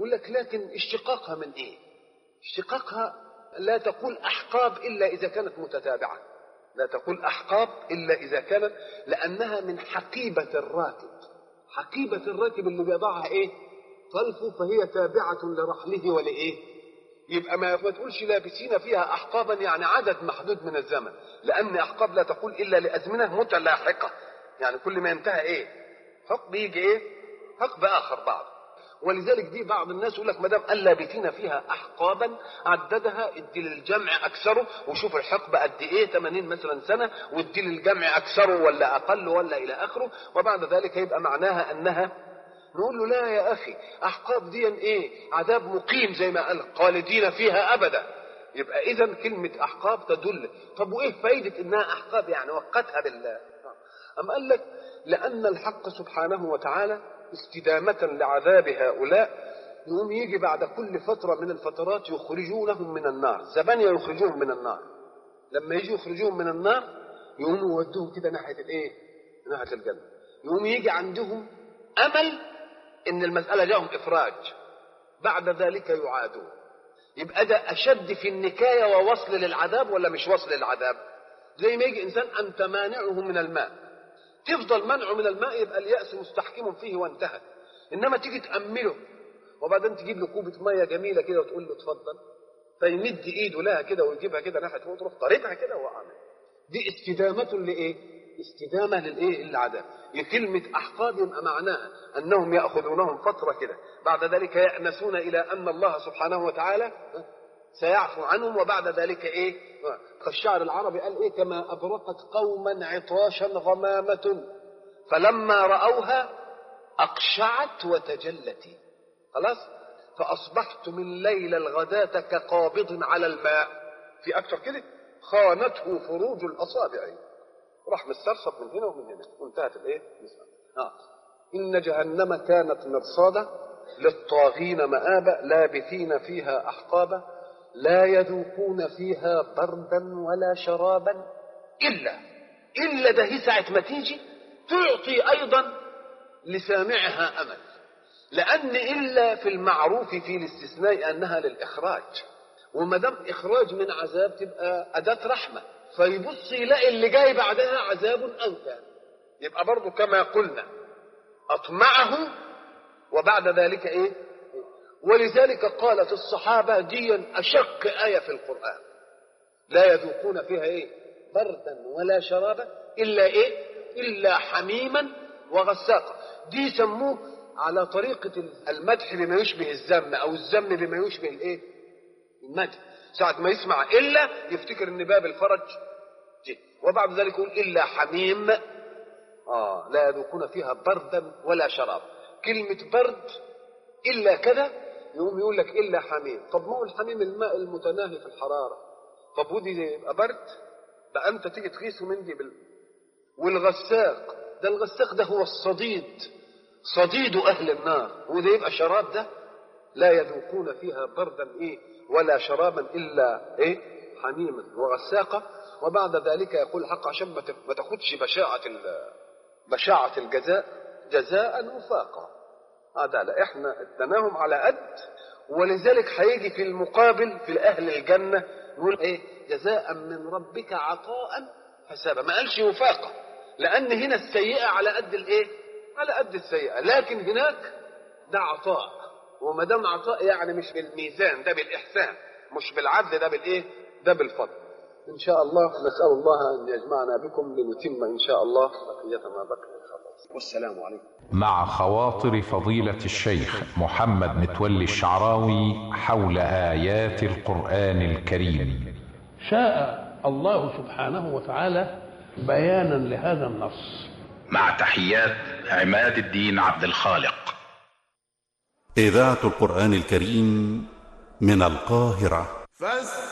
يقول لك لكن اشتقاقها من ايه اشتقاقها لا تقول احقاب الا اذا كانت متتابعه لا تقول احقاب الا اذا كانت لانها من حقيبه الراكب حقيبه الراكب اللي بيضعها ايه طلفه فهي تابعه لرحله ولايه يبقى ما ما تقولش لابسين فيها احقابا يعني عدد محدود من الزمن لان احقاب لا تقول الا لازمنه متلاحقه يعني كل ما ينتهى ايه حقب يجي ايه حقب اخر بعض ولذلك دي بعض الناس يقول لك ما دام قال لابثين فيها احقابا عددها ادي للجمع اكثره وشوف الحقبه قد ايه 80 مثلا سنه وادي للجمع اكثره ولا اقل ولا الى اخره وبعد ذلك يبقى معناها انها نقول له لا يا اخي احقاب دي ايه عذاب مقيم زي ما قال خالدين فيها ابدا يبقى اذا كلمه احقاب تدل طب وايه فايده انها احقاب يعني وقتها بالله أم قال لك لأن الحق سبحانه وتعالى استدامة لعذاب هؤلاء يقوم يجي بعد كل فترة من الفترات يخرجونهم من النار زبانية يخرجوهم من النار لما يجي يخرجوهم من النار يقوموا يودوهم كده ناحية الايه؟ ناحية الجنة يقوم يجي عندهم أمل إن المسألة جاهم إفراج بعد ذلك يعادون يبقى ده أشد في النكاية ووصل للعذاب ولا مش وصل للعذاب؟ زي ما يجي إنسان أنت مانعه من الماء تفضل منعه من الماء يبقى اليأس مستحكم فيه وانتهى إنما تيجي تأمله وبعدين تجيب له كوبة مية جميلة كده وتقول له اتفضل فيمد إيده لها كده ويجيبها كده ناحية فوق تروح طاردها كده وعامل دي استدامة لإيه؟ استدامة للإيه؟ للعذاب كلمة أحقاد يبقى معناها أنهم يأخذونهم فترة كده بعد ذلك يأنسون إلى أن الله سبحانه وتعالى سيعفو عنهم وبعد ذلك ايه فالشعر العربي قال ايه كما ابرقت قوما عطاشا غمامة فلما رأوها أقشعت وتجلت خلاص فأصبحت من ليل الغداة كقابض على الماء في أكثر كده خانته فروج الأصابع راح مسترصد من هنا ومن هنا وانتهت الايه آه. إن جهنم كانت مرصادا للطاغين مآبا لابثين فيها أحقابا لا يذوقون فيها بردا ولا شرابا إلا إلا ده هي ساعة ما تيجي تعطي أيضا لسامعها أمل لأن إلا في المعروف في الاستثناء أنها للإخراج وما دام إخراج من عذاب تبقى أداة رحمة فيبص يلاقي اللي جاي بعدها عذاب أنكى يبقى برضه كما قلنا أطمعه وبعد ذلك إيه ولذلك قالت الصحابة ديا أشق آية في القرآن لا يذوقون فيها إيه بردا ولا شرابا إلا إيه إلا حميما وغساقا دي سموه على طريقة المدح بما يشبه الذم أو الذم بما يشبه الإيه المدح ساعة ما يسمع إلا يفتكر إن باب الفرج جه وبعد ذلك يقول إلا حميم آه لا يذوقون فيها بردا ولا شراب كلمة برد إلا كذا يقوم يقول لك إلا حميم طب ما هو الحميم الماء المتناهي في الحرارة طب ودي يبقى برد ده أنت تيجي تغيثه من دي بال... والغساق ده الغساق ده هو الصديد صديد أهل النار وده يبقى شراب ده لا يذوقون فيها بردا إيه ولا شرابا إلا إيه حميما وغساقا وبعد ذلك يقول الحق عشان ما تاخدش بشاعة بشاعة الجزاء جزاء وفاقا هذا لا احنا ادناهم على قد ولذلك هيجي في المقابل في اهل الجنه يقول ايه جزاء من ربك عطاء حسابا ما قالش وفاقا لان هنا السيئه على قد الايه على قد السيئه لكن هناك ده عطاء وما دام عطاء يعني مش بالميزان ده بالاحسان مش بالعدل ده بالايه ده بالفضل ان شاء الله نسال الله ان يجمعنا بكم لنتم ان شاء الله بقيه ما بقي ان شاء الله والسلام عليكم مع خواطر فضيلة الشيخ محمد متولي الشعراوي حول آيات القرآن الكريم شاء الله سبحانه وتعالى بيانا لهذا النص مع تحيات عماد الدين عبد الخالق إذاعة القرآن الكريم من القاهرة فاستمعوا